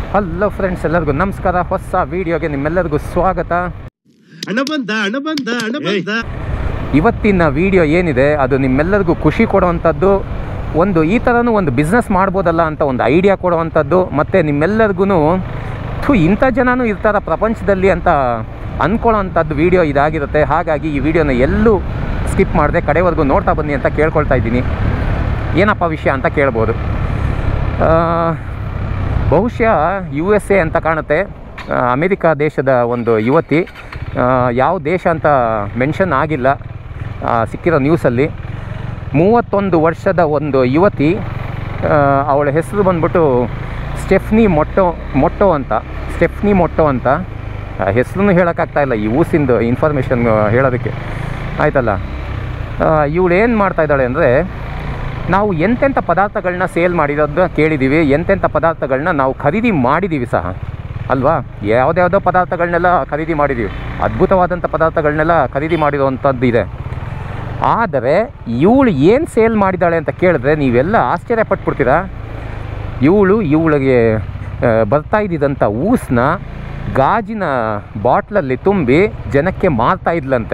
Hello friends ಎಲ್ಲರಿಗೂ ನಮಸ್ಕಾರ ಹೊಸ ವಿಡಿಯೋಗೆ ನಿಮ್ಮೆಲ್ಲರಿಗೂ ಸ್ವಾಗತ ಹಣ ಬಂದ ಹಣ ಬಂದ ಹಣ ಬಂದ ಇವತ್ತಿನ ವಿಡಿಯೋ ಏನಿದೆ ಅದು ನಿಮ್ಮೆಲ್ಲರಿಗೂ ಖುಷಿ ಕೊಡುವಂಥದ್ದು ಒಂದು ಈ ಥರನೂ ಒಂದು ಬಿಸ್ನೆಸ್ ಮಾಡ್ಬೋದಲ್ಲ ಅಂತ ಒಂದು ಐಡಿಯಾ ಕೊಡುವಂಥದ್ದು ಮತ್ತು ನಿಮ್ಮೆಲ್ಲರಿಗೂ ಥು ಇಂಥ ಜನನೂ ಇರ್ತಾರ ಪ್ರಪಂಚದಲ್ಲಿ ಅಂತ ಅಂದ್ಕೊಳ್ಳೋವಂಥದ್ದು ವಿಡಿಯೋ ಇದಾಗಿರುತ್ತೆ ಹಾಗಾಗಿ ಈ ವಿಡಿಯೋನ ಎಲ್ಲೂ ಸ್ಕಿಪ್ ಮಾಡದೆ ಕಡೆವರೆಗೂ ನೋಡ್ತಾ ಬನ್ನಿ ಅಂತ ಕೇಳ್ಕೊಳ್ತಾ ಇದ್ದೀನಿ ಏನಪ್ಪ ವಿಷಯ ಅಂತ ಕೇಳ್ಬೋದು ಆ, ಬಹುಶಃ ಯು ಎಸ್ ಎ ಅಂತ ಕಾಣುತ್ತೆ ಆ, ಅಮೆರಿಕ ದೇಶದ ಒಂದು ಯುವತಿ ಆ, ಯಾವ ದೇಶ ಅಂತ ಮೆನ್ಷನ್ ಆಗಿಲ್ಲ ಆ, ಸಿಕ್ಕಿರೋ ನ್ಯೂಸಲ್ಲಿ ಮೂವತ್ತೊಂದು ವರ್ಷದ ಒಂದು ಯುವತಿ ಆ, ಅವಳ ಹೆಸರು ಬಂದ್ಬಿಟ್ಟು ಸ್ಟೆಫ್ನಿ ಮೊಟ್ಟೋ ಮೊಟ್ಟೋ ಅಂತ ಸ್ಟೆಫ್ನಿ ಮೊಟ್ಟೋ ಅಂತ ಹೆಸರು ಹೇಳೋಕ್ಕಾಗ್ತಾ ಇಲ್ಲ ಈ ಊಸಿಂದು ಇನ್ಫಾರ್ಮೇಷನ್ ಹೇಳೋದಕ್ಕೆ ಆಯ್ತಲ್ಲ ಇವಳು ಏನು ಮಾಡ್ತಾ ಇದ್ದಾಳೆ ಅಂದರೆ ನಾವು ಎಂತೆಂಥ ಪದಾರ್ಥಗಳನ್ನ ಸೇಲ್ ಮಾಡಿರೋದನ್ನ ಕೇಳಿದ್ದೀವಿ ಎಂತೆಂಥ ಪದಾರ್ಥಗಳನ್ನ ನಾವು ಖರೀದಿ ಮಾಡಿದ್ದೀವಿ ಸಹ ಅಲ್ವಾ ಯಾವುದ್ಯಾವುದೋ ಪದಾರ್ಥಗಳನ್ನೆಲ್ಲ ಖರೀದಿ ಮಾಡಿದ್ದೀವಿ ಅದ್ಭುತವಾದಂಥ ಪದಾರ್ಥಗಳನ್ನೆಲ್ಲ ಖರೀದಿ ಮಾಡಿರುವಂಥದ್ದು ಇದೆ ಆದರೆ ಇವಳು ಏನು ಸೇಲ್ ಮಾಡಿದ್ದಾಳೆ ಅಂತ ಕೇಳಿದ್ರೆ ನೀವೆಲ್ಲ ಆಶ್ಚರ್ಯ ಪಟ್ಬಿಡ್ತೀರಾ ಇವಳು ಇವಳಿಗೆ ಆ, ಬರ್ತಾ ಇದ್ದಿದ್ದಂಥ ಊಸನ್ನ ಗಾಜಿನ ಬಾಟ್ಲಲ್ಲಿ ತುಂಬಿ ಜನಕ್ಕೆ ಮಾರ್ತಾ ಇದ್ಲಂತೆ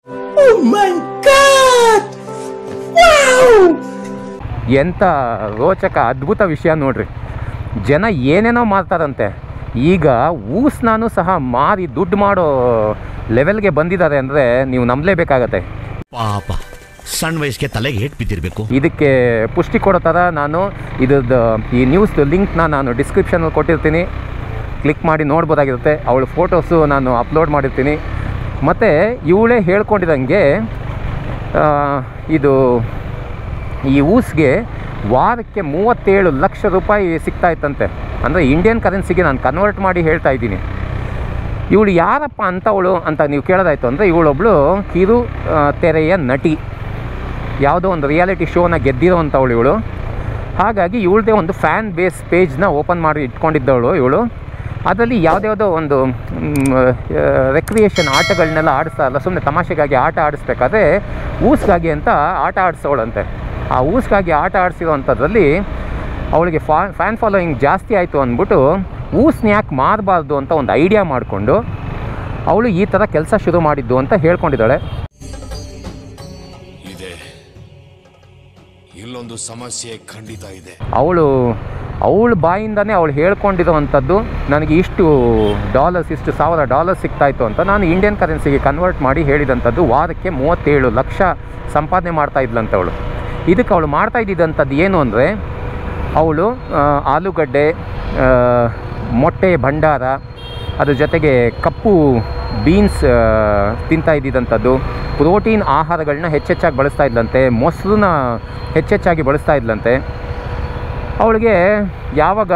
ಎಂಥ ರೋಚಕ ಅದ್ಭುತ ವಿಷಯ ನೋಡ್ರಿ ಜನ ಏನೇನೋ ಮಾಡ್ತಾರಂತೆ ಈಗ ಊಸ್ನಾನು ಸಹ ಮಾರಿ ದುಡ್ಡು ಮಾಡೋ ಲೆವೆಲ್ಗೆ ಬಂದಿದ್ದಾರೆ ಅಂದರೆ ನೀವು ನಂಬಲೇಬೇಕಾಗತ್ತೆ ಪಾಪ ಸಣ್ಣ ವಯಸ್ಸಿಗೆ ತಲೆಗೆ ಏಟ್ ಬಿದ್ದಿರಬೇಕು ಇದಕ್ಕೆ ಪುಷ್ಟಿ ಕೊಡೋ ಥರ ನಾನು ಇದ್ರದ್ದು ಈ ನ್ಯೂಸ್ದು ಲಿಂಕ್ನ ನಾನು ಡಿಸ್ಕ್ರಿಪ್ಷನಲ್ಲಿ ಕೊಟ್ಟಿರ್ತೀನಿ ಕ್ಲಿಕ್ ಮಾಡಿ ನೋಡ್ಬೋದಾಗಿರುತ್ತೆ ಅವಳ ಫೋಟೋಸು ನಾನು ಅಪ್ಲೋಡ್ ಮಾಡಿರ್ತೀನಿ ಮತ್ತು ಇವಳೇ ಹೇಳ್ಕೊಂಡಿದ್ದಂಗೆ ಆ, ಇದು ಈ ಊಸ್ಗೆ ವಾರಕ್ಕೆ ಮೂವತ್ತೇಳು ಲಕ್ಷ ರೂಪಾಯಿ ಸಿಗ್ತಾ ಇತ್ತಂತೆ ಅಂದರೆ ಇಂಡಿಯನ್ ಕರೆನ್ಸಿಗೆ ನಾನು ಕನ್ವರ್ಟ್ ಮಾಡಿ ಹೇಳ್ತಾ ಇದ್ದೀನಿ ಇವಳು ಯಾರಪ್ಪ ಅಂತವಳು ಅಂತ ನೀವು ಕೇಳೋದಾಯ್ತು ಅಂದರೆ ಇವಳೊಬ್ಳು ಕಿರು ಆ, ತೆರೆಯ ನಟಿ ಯಾವುದೋ ಒಂದು ರಿಯಾಲಿಟಿ ಶೋನ ಗೆದ್ದಿರೋವಂಥವಳು ಇವಳು ಹಾಗಾಗಿ ಇವಳದೇ ಒಂದು ಫ್ಯಾನ್ ಬೇಸ್ ಪೇಜ್ನ ಓಪನ್ ಮಾಡಿ ಇಟ್ಕೊಂಡಿದ್ದವಳು ಇವಳು ಅದರಲ್ಲಿ ಯಾವುದ್ಯಾವುದೋ ಒಂದು ರೆಕ್ರಿಯೇಷನ್ ಆಟಗಳನ್ನೆಲ್ಲ ಆಡಿಸ್ತಾರಲ್ಲ ಸುಮ್ಮನೆ ತಮಾಷೆಗಾಗಿ ಆಟ ಆಡಿಸ್ಬೇಕಾದ್ರೆ ಊಸ್ಗಾಗಿ ಅಂತ ಆಟ ಆಡಿಸೋಳಂತೆ ಆ ಊಸ್ಗಾಗಿ ಆಟ ಆಡಿಸಿರೋವಂಥದ್ರಲ್ಲಿ ಅವಳಿಗೆ ಫಾ ಫ್ಯಾನ್ ಫಾಲೋಯಿಂಗ್ ಜಾಸ್ತಿ ಆಯಿತು ಅಂದ್ಬಿಟ್ಟು ಊಸ್ನ ಯಾಕೆ ಮಾರಬಾರ್ದು ಅಂತ ಒಂದು ಐಡಿಯಾ ಮಾಡಿಕೊಂಡು ಅವಳು ಈ ಥರ ಕೆಲಸ ಶುರು ಮಾಡಿದ್ದು ಅಂತ ಹೇಳ್ಕೊಂಡಿದ್ದಾಳೆ ಇದೆ ಇಲ್ಲೊಂದು ಸಮಸ್ಯೆ ಖಂಡಿತ ಇದೆ ಅವಳು ಅವಳ ಬಾಯಿಂದನೇ ಅವಳು ಹೇಳ್ಕೊಂಡಿರೋವಂಥದ್ದು ನನಗೆ ಇಷ್ಟು ಡಾಲರ್ಸ್ ಇಷ್ಟು ಸಾವಿರ ಡಾಲರ್ಸ್ ಸಿಗ್ತಾಯಿತ್ತು ಅಂತ ನಾನು ಇಂಡಿಯನ್ ಕರೆನ್ಸಿಗೆ ಕನ್ವರ್ಟ್ ಮಾಡಿ ಹೇಳಿದಂಥದ್ದು ವಾರಕ್ಕೆ ಮೂವತ್ತೇಳು ಲಕ್ಷ ಸಂಪಾದನೆ ಮಾಡ್ತಾ ಇದ್ಲಂತ ಅವಳು ಇದಕ್ಕೆ ಅವಳು ಮಾಡ್ತಾ ಇದ್ದಿದ್ದಂಥದ್ದು ಏನು ಅಂದರೆ ಅವಳು ಆ, ಆಲೂಗಡ್ಡೆ ಆ, ಮೊಟ್ಟೆ ಭಂಡಾರ ಅದ್ರ ಜೊತೆಗೆ ಕಪ್ಪು ಬೀನ್ಸ್ ತಿಂತಾ ಇದ್ದಿದ್ದಂಥದ್ದು ಪ್ರೋಟೀನ್ ಆಹಾರಗಳನ್ನ ಹೆಚ್ಚೆಚ್ಚಾಗಿ ಬಳಸ್ತಾ ಇದ್ಲಂತೆ ಮೊಸರನ್ನ ಹೆಚ್ಚೆಚ್ಚಾಗಿ ಬಳಸ್ತಾ ಇದ್ಲಂತೆ ಅವಳಿಗೆ ಯಾವಾಗ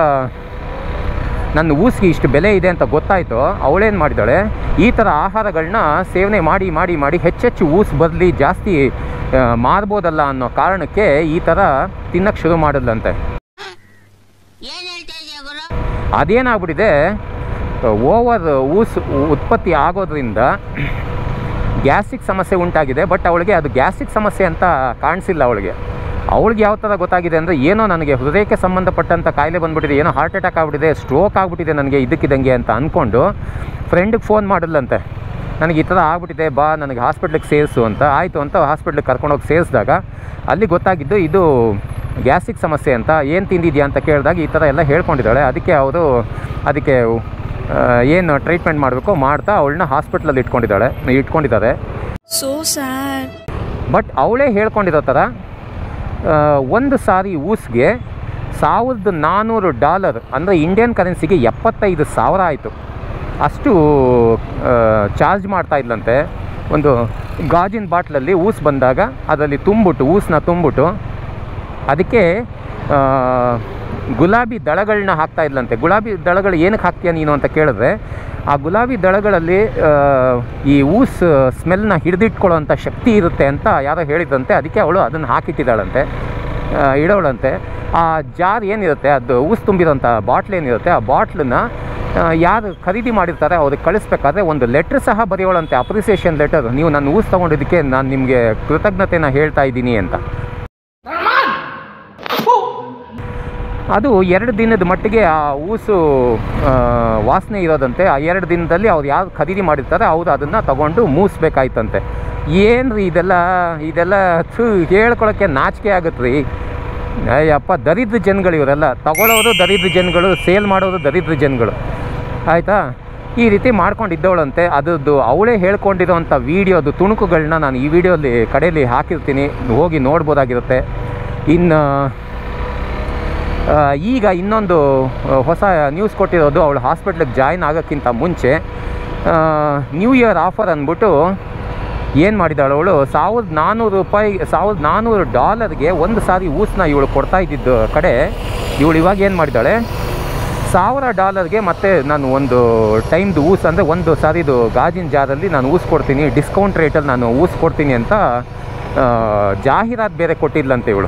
ನನ್ನ ಊಸಿಗೆ ಇಷ್ಟು ಬೆಲೆ ಇದೆ ಅಂತ ಗೊತ್ತಾಯಿತು ಅವಳೇನು ಮಾಡಿದ್ದಾಳೆ ಈ ಥರ ಆಹಾರಗಳನ್ನ ಸೇವನೆ ಮಾಡಿ ಮಾಡಿ ಮಾಡಿ ಹೆಚ್ಚೆಚ್ಚು ಊಸ್ ಬದಲಿ ಜಾಸ್ತಿ ಆ, ಮಾರ್ಬೋದಲ್ಲ ಅನ್ನೋ ಕಾರಣಕ್ಕೆ ಈ ಥರ ತಿನ್ನಕ್ಕೆ ಶುರು ಮಾಡಿದ್ಲಂತೆ ಏನ್ ಹೇಳ್ತಾ ಇದೀಯ ಗುರು ಅದೇನಾಗ್ಬಿಟ್ಟಿದೆ ಓವರ್ ಊಸ್ ಉತ್ಪತ್ತಿ ಆಗೋದ್ರಿಂದ ಗ್ಯಾಸ್ಟ್ರಿಕ್ ಸಮಸ್ಯೆ ಉಂಟಾಗಿದೆ ಬಟ್ ಅವಳಿಗೆ ಅದು ಗ್ಯಾಸ್ಟ್ರಿಕ್ ಸಮಸ್ಯೆ ಅಂತ ಕಾಣಿಸಿಲ್ಲ ಅವಳಿಗೆ ಅವಳಿಗೆ ಯಾವ ಥರ ಗೊತ್ತಾಗಿದೆ ಅಂದರೆ ಏನೋ ನನಗೆ ಹೃದಯಕ್ಕೆ ಸಂಬಂಧಪಟ್ಟಂಥ ಕಾಯಿಲೆ ಬಂದ್ಬಿಟ್ಟಿದೆ ಏನೋ ಹಾರ್ಟ್ ಅಟ್ಯಾಕ್ ಆಗ್ಬಿಟ್ಟಿದೆ ಸ್ಟ್ರೋಕ್ ಆಗ್ಬಿಟ್ಟಿದೆ ನನಗೆ ಇದಕ್ಕಿದಂಗೆ ಅಂತ ಅಂದ್ಕೊಂಡು ಫ್ರೆಂಡಿಗೆ ಫೋನ್ ಮಾಡಿದ್ಲಂತೆ ನನಗೆ ಈ ಥರ ಆಗ್ಬಿಟ್ಟಿದೆ ಬಾ ನನಗೆ ಹಾಸ್ಪಿಟ್ಲಿಗೆ ಸೇರಿಸು ಅಂತ ಆಯಿತು ಅಂತ ಹಾಸ್ಪಿಟ್ಲಿಗೆ ಕರ್ಕೊಂಡೋಗಿ ಸೇರಿಸಿದಾಗ ಅಲ್ಲಿ ಗೊತ್ತಾಗಿದ್ದು ಇದು ಗ್ಯಾಸ್ಟ್ರಿಕ್ ಸಮಸ್ಯೆ ಅಂತ ಏನು ತಿಂದಿದ್ಯಾ ಅಂತ ಕೇಳಿದಾಗ ಈ ಥರ ಎಲ್ಲ ಹೇಳ್ಕೊಂಡಿದ್ದಾಳೆ ಅದಕ್ಕೆ ಅವರು ಅದಕ್ಕೆ ಆ, ಏನು ಟ್ರೀಟ್ಮೆಂಟ್ ಮಾಡಬೇಕೋ ಮಾಡ್ತಾ ಅವಳನ್ನ ಹಾಸ್ಪಿಟ್ಲಲ್ಲಿ ಇಟ್ಕೊಂಡಿದ್ದಾಳೆ ಇಟ್ಕೊಂಡಿದ್ದಾರೆ So sad. ಬಟ್ ಅವಳೇ ಹೇಳ್ಕೊಂಡಿರೋ ಥರ ಆ, ಒಂದು ಸಾರಿ ಊಸ್ಗೆ ಸಾವಿರದ ನಾನ್ನೂರು ಡಾಲರ್ ಅಂದರೆ ಇಂಡಿಯನ್ ಕರೆನ್ಸಿಗೆ ಎಪ್ಪತ್ತೈದು ಸಾವಿರ ಆಯಿತು ಅಷ್ಟು ಚಾರ್ಜ್ ಮಾಡ್ತಾ ಇದ್ಲಂತೆ ಒಂದು ಗಾಜಿನ ಬಾಟ್ಲಲ್ಲಿ ಊಸ್ ಬಂದಾಗ ಅದರಲ್ಲಿ ತುಂಬಿಟ್ಟು ಊಸನ್ನ ತುಂಬಿಟ್ಟು ಅದಕ್ಕೆ ಆ, ಗುಲಾಬಿ ದಳಗಳನ್ನ ಹಾಕ್ತಾ ಇದ್ಲಂತೆ ಗುಲಾಬಿ ದಳಗಳು ಏನಕ್ಕೆ ಹಾಕ್ತೀಯ ನೀನು ಅಂತ ಕೇಳಿದ್ರೆ ಆ ಗುಲಾಬಿ ದಳಗಳಲ್ಲಿ ಆ, ಈ ಊಸ್ ಸ್ಮೆಲ್ನ ಹಿಡಿದಿಟ್ಕೊಳ್ಳೋವಂಥ ಶಕ್ತಿ ಇರುತ್ತೆ ಅಂತ ಯಾರೋ ಹೇಳಿದ್ರಂತೆ ಅದಕ್ಕೆ ಅವಳು ಅದನ್ನು ಹಾಕಿಟ್ಟಿದ್ದಾಳಂತೆ ಆ, ಇಡೋಳಂತೆ ಆ ಜಾರ್ ಏನಿರುತ್ತೆ ಅದು ಊಸ್ ತುಂಬಿರೋಂಥ ಬಾಟ್ಲ್ ಏನಿರುತ್ತೆ ಆ ಬಾಟ್ಲನ್ನ ಯಾರು ಖರೀದಿ ಮಾಡಿರ್ತಾರೆ ಅವ್ರಿಗೆ ಕಳಿಸ್ಬೇಕಾದ್ರೆ ಒಂದು ಲೆಟ್ರ್ ಸಹ ಬರೆಯೋಳಂತೆ ಅಪ್ರಿಸಿಯೇಷನ್ ಲೆಟರ್ ನೀವು ನನ್ನ ಊಸ್ ತೊಗೊಂಡಿದ್ದಕ್ಕೆ ನಾನು ನಿಮಗೆ ಕೃತಜ್ಞತೆನ ಹೇಳ್ತಾ ಇದ್ದೀನಿ ಅಂತ ಅದು ಎರಡು ದಿನದ ಮಟ್ಟಿಗೆ ಆ ಊಸು ಆ, ವಾಸನೆ ಇರೋದಂತೆ ಆ ಎರಡು ದಿನದಲ್ಲಿ ಅವ್ರು ಯಾರು ಖರೀದಿ ಮಾಡಿರ್ತಾರೆ ಅವ್ರು ಅದನ್ನು ತಗೊಂಡು ಮೂಸ್ಬೇಕಾಯ್ತಂತೆ ಏನು ರೀ ಇದೆಲ್ಲ ಇದೆಲ್ಲ ಥು ಹೇಳ್ಕೊಳಕ್ಕೆ ನಾಚಿಕೆ ಆಗುತ್ತೆ ರೀ ಅಯ್ಯಪ್ಪ ದರಿದ್ರ ಜನಗಳು ಇವರೆಲ್ಲ ತಗೊಳ್ಳೋರು ದರಿದ್ರ ಜನಗಳು ಸೇಲ್ ಮಾಡೋರು ದರಿದ್ರ ಜನಗಳು ಆಯಿತಾ ಈ ರೀತಿ ಮಾಡ್ಕೊಂಡಿದ್ದವಳಂತೆ ಅದರದ್ದು ಅವಳೇ ಹೇಳ್ಕೊಂಡಿರೋವಂಥ ವೀಡಿಯೋದು ತುಣುಕುಗಳನ್ನ ನಾನು ಈ ವಿಡಿಯೋಲಿ ಕಡೆಯಲ್ಲಿ ಹಾಕಿರ್ತೀನಿ ಹೋಗಿ ನೋಡ್ಬೋದಾಗಿರುತ್ತೆ ಇನ್ನು ಆ, ಈಗ ಇನ್ನೊಂದು ಆ, ಹೊಸ ನ್ಯೂಸ್ ಕೊಟ್ಟಿರೋದು ಅವಳು ಹಾಸ್ಪಿಟ್ಲಿಗೆ ಜಾಯ್ನ್ ಆಗೋಕ್ಕಿಂತ ಮುಂಚೆ ನ್ಯೂ ಇಯರ್ ಆಫರ್ ಅಂದ್ಬಿಟ್ಟು ಏನು ಮಾಡಿದಾಳು ಅವಳು ಸಾವಿರದ ನಾನ್ನೂರು ರೂಪಾಯಿ ಸಾವಿರದ ನಾನ್ನೂರು ಡಾಲರ್ಗೆ ಒಂದು ಸಾರಿ ಊಸನ್ನ ಇವಳು ಕೊಡ್ತಾ ಇದ್ದಿದ್ದು ಕಡೆ ಇವಳು ಇವಾಗ ಏನು ಮಾಡಿದ್ದಾಳೆ ಸಾವಿರ ಡಾಲರ್ಗೆ ಮತ್ತೆ ನಾನು ಒಂದು ಟೈಮ್ದು ಊಸ್ ಅಂದರೆ ಒಂದು ಸಾರಿದು ಗಾಜಿನ ಜಾರಲ್ಲಿ ನಾನು ಊಸ್ ಕೊಡ್ತೀನಿ ಡಿಸ್ಕೌಂಟ್ ರೇಟಲ್ಲಿ ನಾನು ಊಸ್ ಕೊಡ್ತೀನಿ ಅಂತ ಆ, ಜಾಹೀರಾತು ಬೇರೆ ಕೊಟ್ಟಿದ್ಲಂತೆ ಇವಳು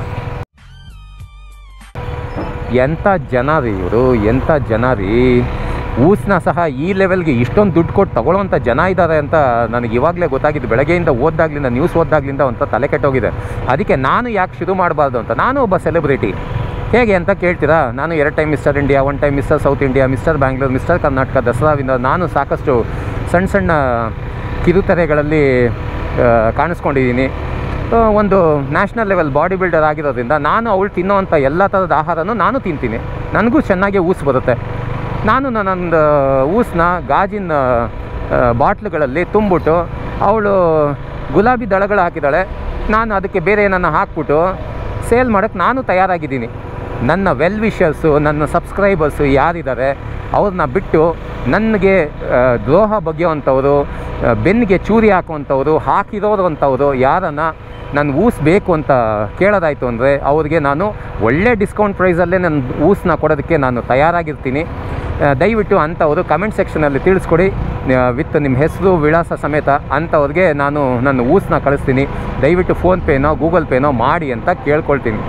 ಎಂಥ ಜನ ರೀ ಇವರು ಎಂಥ ಜನ ರೀ ಊಸನ್ನ ಸಹ ಈ ಲೆವೆಲ್ಗೆ ಇಷ್ಟೊಂದು ದುಡ್ಡು ಕೊಟ್ಟು ತಗೊಳ್ಳೋವಂಥ ಜನ ಇದ್ದಾರೆ ಅಂತ ನನಗೆ ಇವಾಗಲೇ ಗೊತ್ತಾಗಿದ್ದು ಬೆಳಗ್ಗೆಯಿಂದ ಓದ್ದಾಗ್ಲಿಂದ ನ್ಯೂಸ್ ಓದ್ದಾಗ್ಲಿಂದ ಒಂಥ ತಲೆ ಕೆಟ್ಟೋಗಿದೆ ಅದಕ್ಕೆ ನಾನು ಯಾಕೆ ಶುರು ಮಾಡಬಾರ್ದು ಅಂತ ನಾನು ಒಬ್ಬ ಸೆಲೆಬ್ರಿಟಿ ಹೇಗೆ ಅಂತ ಕೇಳ್ತೀರಾ ನಾನು ಎರಡು time mister India one time mister south India mister Bangalore mister Karnataka ದಸರಾವಿಂದ ನಾನು ಸಾಕಷ್ಟು ಸಣ್ಣ ಸಣ್ಣ ಕಿರುತೆರೆಗಳಲ್ಲಿ ಆ, ಕಾಣಿಸ್ಕೊಂಡಿದ್ದೀನಿ ಆ, ಒಂದು ನ್ಯಾಷನಲ್ ಲೆವೆಲ್ ಬಾಡಿ ಬಿಲ್ಡರ್ ಆಗಿರೋದ್ರಿಂದ ನಾನು ಅವಳು ತಿನ್ನೋವಂಥ ಎಲ್ಲ ಥರದ ಆಹಾರನೂ ನಾನು ತಿಂತೀನಿ ನನಗೂ ಚೆನ್ನಾಗಿ ಊಸ್ ಬರುತ್ತೆ ನಾನು ನನ್ನೊಂದು ಊಸನ್ನ ಗಾಜಿನ ಆ, ಬಾಟ್ಲುಗಳಲ್ಲಿ ತುಂಬಿಟ್ಟು ಅವಳು ಗುಲಾಬಿ ದಳಗಳು ಹಾಕಿದ್ದಾಳೆ ನಾನು ಅದಕ್ಕೆ ಬೇರೆ ಏನನ್ನು ಹಾಕ್ಬಿಟ್ಟು ಸೇಲ್ ಮಾಡೋಕ್ಕೆ ನಾನು ತಯಾರಾಗಿದ್ದೀನಿ ನನ್ನ ವೆಲ್ ವಿಷರ್ಸು ನನ್ನ ಸಬ್ಸ್ಕ್ರೈಬರ್ಸು ಯಾರಿದ್ದಾರೆ ಅವ್ರನ್ನ ಬಿಟ್ಟು ನನಗೆ ಆ, ದ್ರೋಹ ಬಗೆಯುವಂಥವ್ರು ಆ, ಬೆನ್ನಿಗೆ ಚೂರಿ ಹಾಕುವಂಥವ್ರು ಹಾಕಿರೋರು ಅಂಥವ್ರು ಯಾರನ್ನ ನಾನು ಊಸ್ ಬೇಕು ಅಂತ ಕೇಳೋದಾಯಿತು ಅಂದರೆ ಅವ್ರಿಗೆ ನಾನು ಒಳ್ಳೆ ಡಿಸ್ಕೌಂಟ್ ಪ್ರೈಸಲ್ಲೇ ನನ್ನ ಊಸನ್ನ ಕೊಡೋದಕ್ಕೆ ನಾನು ತಯಾರಾಗಿರ್ತೀನಿ ಆ, ದಯವಿಟ್ಟು ಅಂಥವರು ಕಮೆಂಟ್ ಸೆಕ್ಷನಲ್ಲಿ ತಿಳಿಸ್ಕೊಡಿ ವಿತ್ ನಿಮ್ಮ ಹೆಸರು ವಿಳಾಸ ಸಮೇತ ಅಂಥವ್ರಿಗೆ ನಾನು ನನ್ನ ಊಸನ್ನ ಕಳಿಸ್ತೀನಿ ದಯವಿಟ್ಟು ಫೋನ್ಪೇನೋ ಗೂಗಲ್ ಪೇನೋ ಮಾಡಿ ಅಂತ ಕೇಳ್ಕೊಳ್ತೀನಿ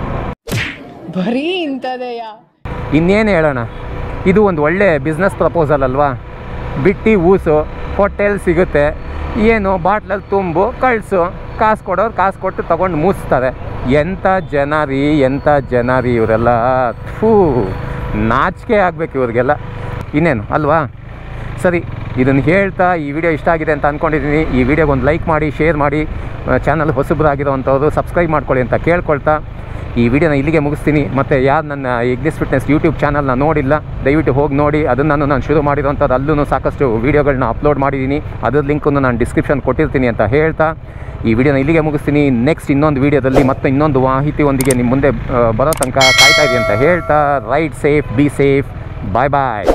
ಬರೀ ಇಂಥದೆಯಾ ಇನ್ನೇನು ಹೇಳೋಣ ಇದು ಒಂದು ಒಳ್ಳೆ ಬಿಸ್ನೆಸ್ ಪ್ರಪೋಸಲ್ ಅಲ್ವಾ ಬಿಟ್ಟು ಊಸು ಹೋಟೆಲ್ ಸಿಗುತ್ತೆ ಏನು ಬಾಟ್ಲಲ್ಲಿ ತುಂಬು ಕಳಿಸು ಕಾಸು ಕೊಡೋರು ಕಾಸು ಕೊಟ್ಟು ತೊಗೊಂಡು ಮೂಸ್ತಾರೆ ಎಂಥ ಜನ ರೀ ಎಂಥ ಜನ ರೀ ಇವರೆಲ್ಲ ಥೂ ನಾಚಿಕೆ ಆಗಬೇಕು ಇವ್ರಿಗೆಲ್ಲ ಇನ್ನೇನು ಅಲ್ವಾ ಸರಿ ಇದನ್ನು ಹೇಳ್ತಾ ಈ ವಿಡಿಯೋ ಇಷ್ಟ ಆಗಿದೆ ಅಂತ ಅಂದ್ಕೊಂಡಿದ್ದೀನಿ ಈ ವಿಡಿಯೋಗೆ ಒಂದು ಲೈಕ್ ಮಾಡಿ ಶೇರ್ ಮಾಡಿ ಚಾನಲ್ ಹೊಸಬರಾಗಿರೋವಂಥವ್ರು ಸಬ್ಸ್ಕ್ರೈಬ್ ಮಾಡ್ಕೊಳ್ಳಿ ಅಂತ ಕೇಳ್ಕೊಳ್ತಾ ಈ ವಿಡಿಯೋನ ಇಲ್ಲಿಗೆ ಮುಗಿಸ್ತೀನಿ ಮತ್ತು ಯಾರು ನನ್ನ ಇಗ್ನಿಸ್ ಫಿಟ್ನೆಸ್ ಯೂಟ್ಯೂಬ್ ಚಾನಲ್ನ ನೋಡಿಲ್ಲ ದಯವಿಟ್ಟು ಹೋಗಿ ನೋಡಿ ಅದನ್ನು ನಾನು ನಾನು ಶುರು ಮಾಡಿರೋಂಥದ್ದು ಅಲ್ಲೂ ಸಾಕಷ್ಟು ವೀಡಿಯೋಗಳನ್ನ ಅಪ್ಲೋಡ್ ಮಾಡಿದ್ದೀನಿ ಅದ್ರ ಲಿಂಕನ್ನು ನಾನು ಡಿಸ್ಕ್ರಿಪ್ಷನ್ ಕೊಟ್ಟಿರ್ತೀನಿ ಅಂತ ಹೇಳ್ತಾ ಈ ವಿಡಿಯೋನ ಇಲ್ಲಿಗೆ ಮುಗಿಸ್ತೀನಿ ನೆಕ್ಸ್ಟ್ ಇನ್ನೊಂದು ವಿಡಿಯೋದಲ್ಲಿ ಮತ್ತೆ ಇನ್ನೊಂದು ಮಾಹಿತಿಯೊಂದಿಗೆ ನಿಮ್ಮ ಮುಂದೆ ಆ, ಬರೋ ತನಕ ಕಾಯ್ತಾ ಇದ್ದೀನಿ ಅಂತ ಹೇಳ್ತಾ right safe be safe bye bye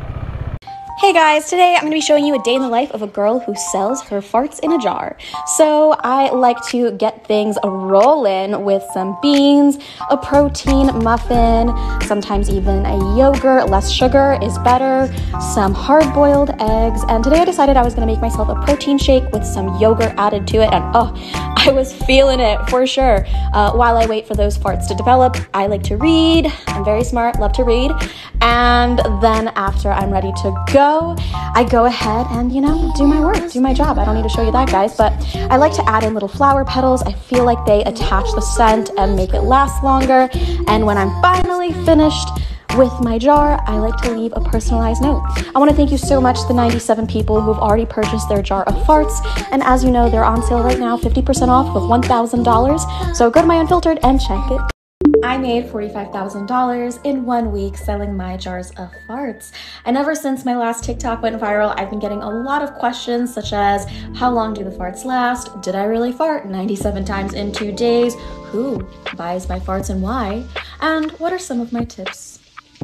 Hey guys, today I'm going to be showing you a day in the life of a girl who sells her farts in a jar. So, I like to get things rolling with some beans, a protein muffin, sometimes even a yogurt, less sugar is better, some hard boiled eggs, and today I decided I was going to make myself a protein shake with some yogurt added to it, and oh, I was feeling it for sure. Uh, while I wait for those farts to develop, I like to read. I'm very smart, love to read. And then after I'm ready to go, I go ahead and, you know, do my work, do my job. I don't need to show you that, guys, but I like to add in little flower petals. I feel like they attach the scent and make it last longer. And when I'm finally finished, with my jar, I like to leave a personalized note. I want to thank you so much to the 97 people who've already purchased their jar of farts. And as you know, they're on sale right now, 50% off with $1,000. So go to my unfiltered and check it. I made $45,000 in one week selling my jars of farts. And ever since my last TikTok went viral, I've been getting a lot of questions such as how long do the farts last? Did I really fart 97 times in two days? Who buys my farts and why? And what are some of my tips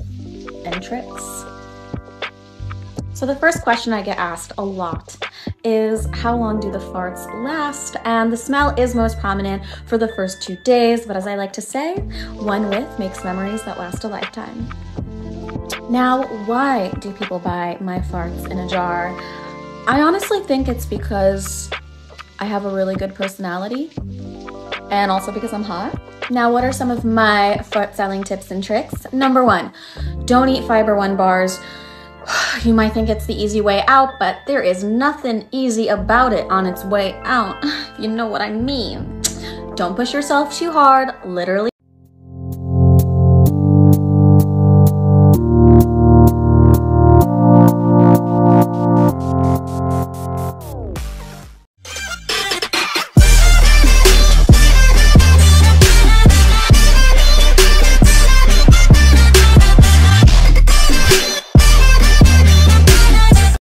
and tricks? So, the first question I get asked a lot is how long do the farts last? And the smell is most prominent for the first two days, but as I like to say, one whiff makes memories that last a lifetime. Now, why do people buy my farts in a jar? I honestly think it's because I have a really good personality and also because I'm hot. Now, what are some of my fart selling tips and tricks? Number one, don't eat Fiber One bars. You might think it's the easy way out, but there is nothing easy about it on its way out. You know what I mean. Don't push yourself too hard, literally